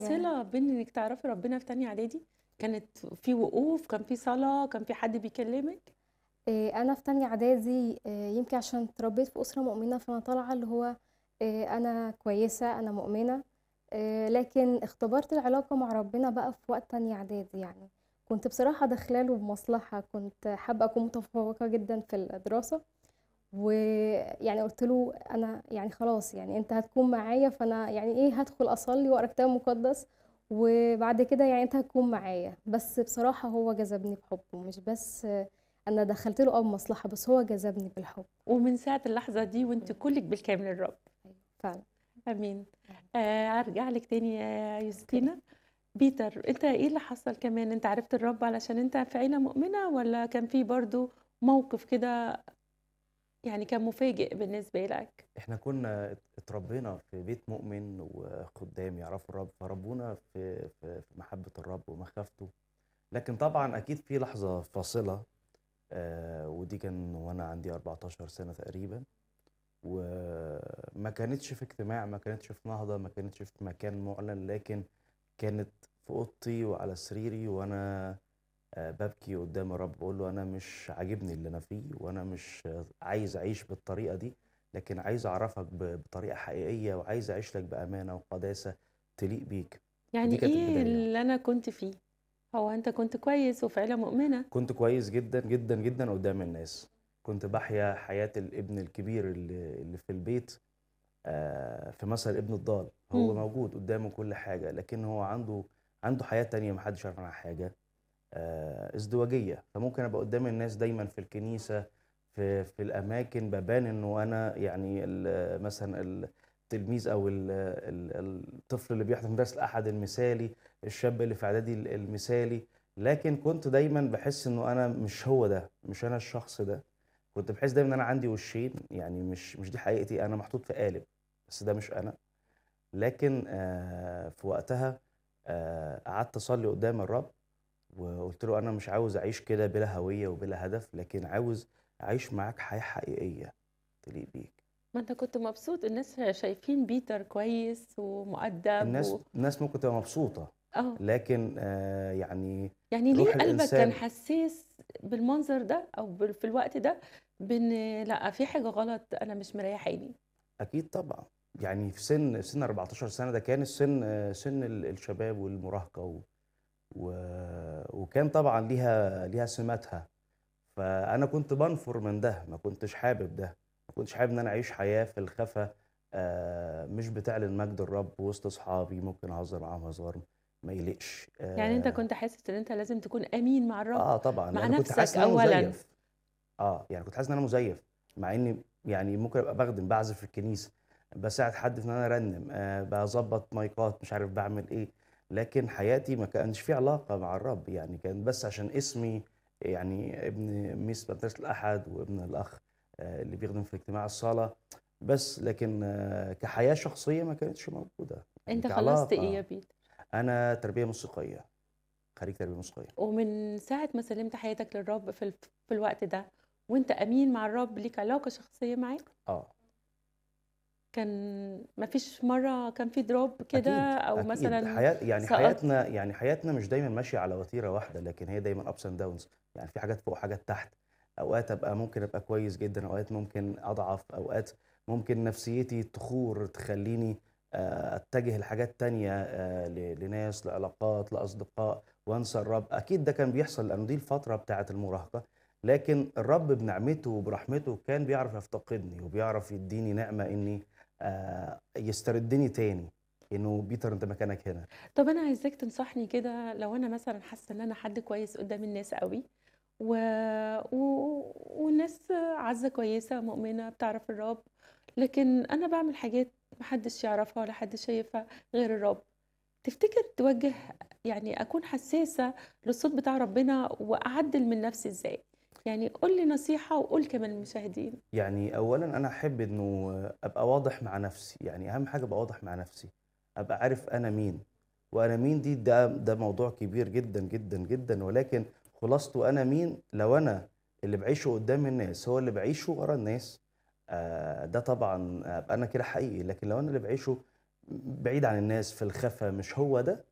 يعني صلة بين إنِّك تعرفي ربنا في تانية إعدادي؟ كانت في وقوف، كان في صلاة، كان في حد بيكلمِك؟ آآ أنا في تانية إعدادي آآ يمكن عشان اتربيت في أسرة مؤمنة، فأنا طالعة اللي هو آآ أنا كويسة، أنا مؤمنة، آآ لكن اختبرت العلاقة مع ربنا بقى في وقت تانية إعدادي يعني. كنت بصراحة داخلة له بمصلحة، كنت حابة أكون متفوقة جدًا في الدراسة، ويعني قُلت له: "أنا يعني خلاص يعني أنت هتكون معايا، فأنا يعني إيه هادخل أصلّي وأقرا كتاب مقدس، وبعد كده يعني أنت هتكون معايا." بس بصراحة هو جذبني بحُبّه، مش بس أنا دخلت له آه بمصلحة، بس هو جذبني بالحُب. ومن ساعة اللحظة دي وأنتِ إمم. كُلِّك بالكامل للرب. أيوه فعلًا. آمين. إمم. آآ هارجع لِك تاني يا أوكي. يوستينا. بيتر، أنت إيه اللي حصل كمان؟ أنت عرفت الرب علشان أنت في عيلة مؤمنة والّا كان في برضه موقف كده يعني كان مفاجئ بالنسبة لك؟ إحنا كنا ات اتربينا في بيت مؤمن وخُدّام يعرفوا الرب، فربّونا في في في محبة الرب ومخافته. لكن طبعًا أكيد في لحظة فاصلة آآ ودي كان وأنا عندي 14 سَنة تقريبًا، وما كانتش في اجتماع، ما كانتش في نهضة، ما كانتش في مكان مُعلن، لكن كانت في أوضتي وعلى سريري وأنا آآ بابكي قدّام الرب، باقول له: "أنا مش عاجبني اللي أنا فيه، وأنا مش عايز أعيش بالطريقة دي، لكن عايز أعرفك ب بطريقة حقيقية، وعايز أعيش لك بأمانة وقداسة تليق بيك." يعني ودي كانت إيه البداية. اللي أنا كنت فيه؟ هو أنت كنت كويس وفي عيلة مؤمنة. كنت كويس جدًا، جدًا، جدًا قدّام الناس. كنت باحيا حياة الابن الكبير اللي اللي في البيت آآ في مثل الابن الضال، هو إمم. موجود قدّامه كل حاجة، لكن هو عنده عنده حياة تانية ما حدش يعرف عنها حاجة، آآ ازدواجية. فممكن أبقى قدّام الناس دايمًا في الكنيسة، في في الأماكن، بابان إنه أنا يعني ال مثلًا التلميذ أو ال ال الطفل اللي بيحضر مدرسة الأحد المثالي، الشاب اللي في إعدادي ال المثالي، لكن كنت دايمًا باحس إنه أنا مش هو ده، مش أنا الشخص ده. كنت باحس دايمًا إن أنا عندي وشين، يعني مش مش دي حقيقتي، أنا محطوط في قالب، بس ده مش أنا. لكن آآ في وقتها آآ قعدت أصلّي قدّام الرب، وقُلت له: "أنا مش عاوز أعيش كده بلا هوية وبلا هدف، لكن عاوز أعيش معاك حياة حقيقية تليق بيك." ما أنت كنت مبسوط، الناس شايفين بيتر كويس ومؤدّب الناس و الناس ممكن تبقى مبسوطة، آه. لكن آآ يعني يعني ليه روح قلبك كان الإنسان حسّاس بالمنظر ده أو بال في الوقت ده بإن لأ، في حاجة غلط أنا مش مريّحاني؟ أكيد طبعًا. يعني في سِن سِن 14 سَنة ده كان السِن سِن ال الشباب والمراهقة و و وكان طبعًا ليها ليها سماتها. فأنا كنت بانفُر من ده، ما كنتش حابب ده، ما كنتش حابب إن أنا أعيش حياة في الخفا آآ مش بتعلن مجد الرب وسط أصحابي، ممكن أهزر معاهم هزار ما يليقش يعني أنت آآ كنت حاسس إن أنت لازم تكون أمين مع الرب، آه طبعًا، مع لإن كنت حاسس نَفْسك إن أنا أولًا. مزيف. آه، يعني كنت حاسس إن أنا مزيف، مع إني يعني ممكن أبقى باخدم، باعزف في الكنيسة، باساعد حد في إن أنا أرنّم، آآ باضبّط مايكات، مش عارف باعمل إيه، لكن حياتي ما كانش في علاقة مع الرب، يعني كان بس عشان اسمي يعني ابن ميس مدرسة الأحد وابن الأخ آآ اللي بيخدم في اجتماع الصلاة، بس لكن كحياة شخصية ما كانتش موجودة، يعني أنت خلّصت إيه يا كعلاقة بيتر؟ أنا تربية موسيقية، خريج تربية موسيقية. ومن ساعة ما سلِّمت حياتك للرب في ال في الوقت ده وأنت أمين مع الرب، ليك علاقة شخصية معاه؟ آه. كان ما فيش مرّة كان في drop كده أكيد، أو أكيد. مثلًا حياة يعني سقطت؟ حياتنا يعني حياتنا مش دايمًا ماشية على وتيرة واحدة، لكن هي دايمًا ups and downs يعني في حاجات فوق وحاجات تحت. أوقات أبقى ممكن أبقى كويس جدًا، أوقات ممكن أضعف، أوقات ممكن نفسيتي تخور تخلّيني آآ أتجه لحاجات تانية آآ ل لناس، لعلاقات، لأصدقاء وأنسى الرب. أكيد ده كان بيحصل لأنه دي الفترة بتاعة المراهقة، لكن الرب بنعمته وبرحمته كان بيعرف يفتقدني وبيعرف يدّيني نعمة إني آآ يستردني تاني، إنه بيتر أنت مكانك هنا. طَب أنا عايزاك تنصحني كده لو أنا مثلًا حاسة إن أنا حد كويس قدّام الناس أوي و و والناس عازة كويسة مؤمنة بتعرف الرب، لكن أنا باعمل حاجات ما حدش يعرفها ولا حد شايفها غير الرب. تفتكر توجّه يعني أكون حسّاسة للصوت بتاع ربنا وأعدّل من نَفْسي إزاي؟ يعني قُل لي نصيحة وقُل كمان للمشاهدين. يعني أولًا أنا أحب إنه أبقى واضح مع نفسي، يعني أهم حاجة أبقى واضح مع نفسي، أبقى عارف أنا مين، وأنا مين دي ده ده موضوع كبير جدًا، جدًا، جدًا، ولكن خلاصته أنا مين لو أنا اللي باعيشه قدّام الناس هو اللي باعيشه ورا الناس، آآ ده طبعًا أبقى أنا كده حقيقي، لكن لو أنا اللي باعيشه بعيد عن الناس في الخفا مش هو ده